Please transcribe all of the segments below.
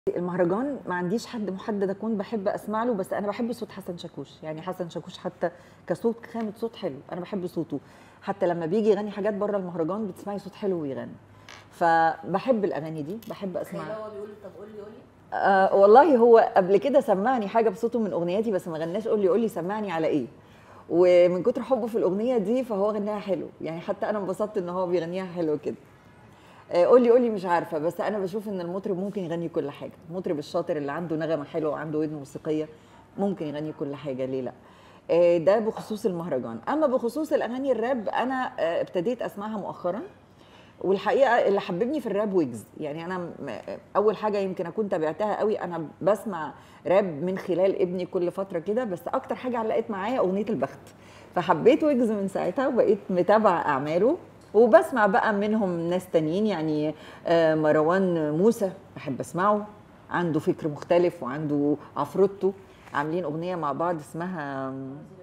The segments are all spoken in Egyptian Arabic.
المهرجان ما عنديش حد محدد اكون بحب اسمع له بس انا بحب صوت حسن شاكوش يعني حسن شاكوش حتى كصوت خامه صوت حلو انا بحب صوته حتى لما بيجي يغني حاجات بره المهرجان بتسمعي صوت حلو ويغني فبحب الاغاني دي بحب اسمعها تخيل هو بيقول طب قول لي قول لي آه والله هو قبل كده سمعني حاجه بصوته من اغنياتي بس ما غناش قول لي قول لي سمعني على ايه ومن كتر حبه في الاغنيه دي فهو غناها حلو يعني حتى انا انبسطت ان هو بيغنيها حلو كده آه، قولي قولي مش عارفه بس انا بشوف ان المطرب ممكن يغني كل حاجه المطرب الشاطر اللي عنده نغمه حلوه وعنده ودن موسيقيه ممكن يغني كل حاجه ليه لا آه، ده بخصوص المهرجان اما بخصوص الاغاني الراب انا آه، ابتديت اسمعها مؤخرا والحقيقه اللي حببني في الراب ويجز يعني انا م- اول حاجه يمكن اكون تابعتها قوي انا بسمع راب من خلال ابني كل فتره كده بس اكتر حاجه علقت معايا اغنيه البخت فحبيت ويجز من ساعتها وبقيت متابعه اعماله وبسمع بقى منهم ناس تانيين يعني آه، مروان موسى بحب اسمعه عنده فكر مختلف وعنده عفروتو عاملين اغنيه مع بعض اسمها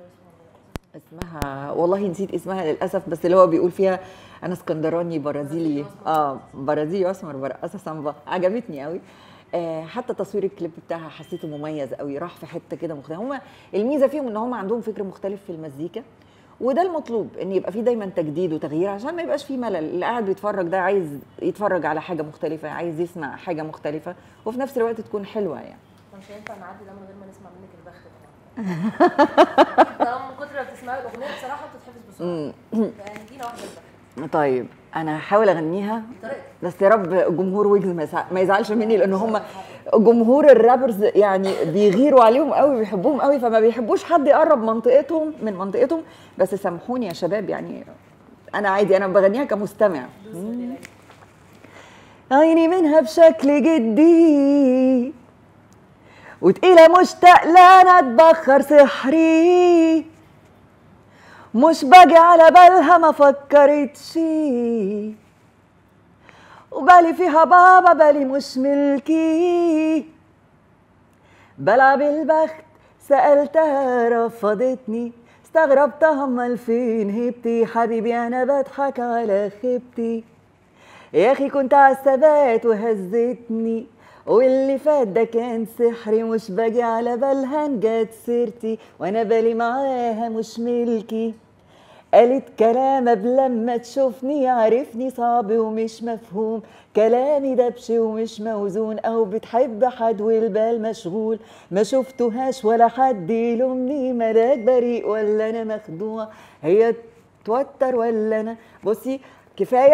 اسمها والله نسيت اسمها للاسف بس اللي هو بيقول فيها انا اسكندراني برازيلي اه برازيلي اسمر برقصه سامبا عجبتني قوي آه حتى تصوير الكليب بتاعها حسيته مميز قوي راح في حته كده مختلفه هم الميزه فيهم ان هم عندهم فكر مختلف في المزيكا وده المطلوب ان يبقى في دايما تجديد وتغيير عشان ما يبقاش في ملل اللي قاعد بيتفرج ده عايز يتفرج على حاجه مختلفه عايز يسمع حاجه مختلفه وفي نفس الوقت تكون حلوه يعني مش هينفع نعدي ده من غير ما نسمع منك البخت طبعا طالما من كتر ما بتسمعي الاغنيه بصراحه بتتحفظ بسرعه فادينا واحده البخت طيب انا هحاول اغنيها بطريقتك بس يا رب جمهور ويجز ما يزع- ما يزعلش مني لان هم جمهور الرابرز يعني بيغيروا عليهم قوي بيحبوهم قوي فما بيحبوش حد يقرب منطقتهم من منطقتهم بس سامحوني يا شباب يعني انا عادي انا بغنيها كمستمع عيني منها بشكل جدي وتقيلة مشتاق لا اتبخر سحري مش باجي على بالها ما فكرتش وبالي فيها بابا بالي مش ملكي بلعب البخت سألتها رفضتني استغربتها امال فين هبتي حبيبي انا بضحك على خيبتي يا اخي كنت على الثبات وهزتني واللي فات ده كان سحري مش باجي على بالها جت سيرتي وانا بالي معاها مش ملكي قالت كلام قبل لما تشوفني عرفني صعب ومش مفهوم كلامي دبش ومش موزون او بتحب حد والبال مشغول ما شفتهاش ولا حد يلومني ملاك بريء ولا انا مخدوع هي توتر ولا انا بصي كفايه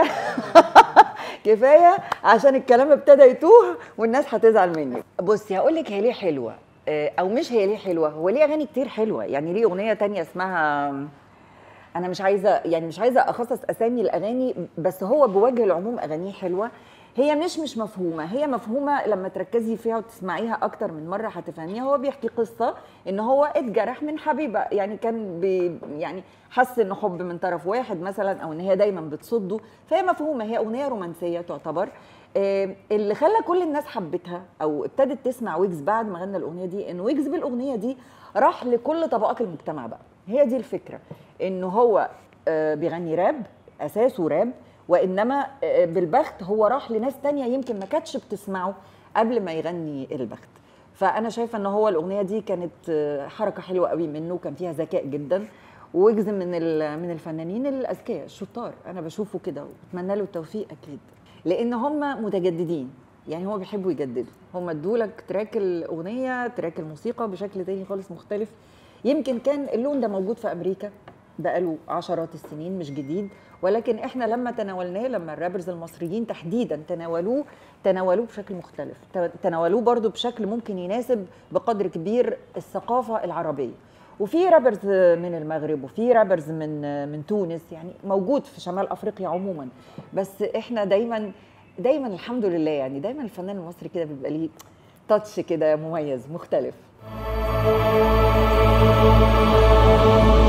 كفايه عشان الكلام ابتدى يتوه والناس هتزعل مني بصي هقول لك هي ليه حلوه آه، او مش هي ليه حلوه هو ليه اغاني كتير حلوه يعني ليه اغنيه تانية اسمها انا مش عايزه يعني مش عايزه اخصص اسامي الاغاني بس هو بوجه العموم اغانيه حلوه هي مش مش مفهومه هي مفهومه لما تركزي فيها وتسمعيها اكتر من مره هتفهميها هو بيحكي قصه ان هو اتجرح من حبيبه يعني كان بي يعني حس انه حب من طرف واحد مثلا او ان هي دايما بتصده فهي مفهومه هي اغنيه رومانسيه تعتبر آه، اللي خلى كل الناس حبتها او ابتدت تسمع ويجز بعد ما غنى الاغنيه دي ان ويجز بالاغنيه دي راح لكل طبقات المجتمع بقى هي دي الفكره انه هو آه، بيغني راب اساسه راب وانما آه، بالبخت هو راح لناس تانية يمكن ما كانتش بتسمعه قبل ما يغني البخت فانا شايفه ان هو الاغنيه دي كانت آه، حركه حلوه قوي منه كان فيها ذكاء جدا ويجز من ال- من الفنانين الاذكياء الشطار انا بشوفه كده واتمنى له التوفيق اكيد لان هم متجددين يعني هم بيحبوا يجددوا هم ادولك تراك الاغنيه تراك الموسيقى بشكل تاني خالص مختلف يمكن كان اللون ده موجود في امريكا بقاله عشرات السنين مش جديد ولكن احنا لما تناولناه لما الرابرز المصريين تحديدا تناولوه تناولوه بشكل مختلف ت- تناولوه برضو بشكل ممكن يناسب بقدر كبير الثقافه العربيه وفي رابرز من المغرب وفي رابرز من من تونس يعني موجود في شمال افريقيا عموما بس احنا دايما دايما الحمد لله يعني دايما الفنان المصري كده بيبقى ليه تاتش كده مميز مختلف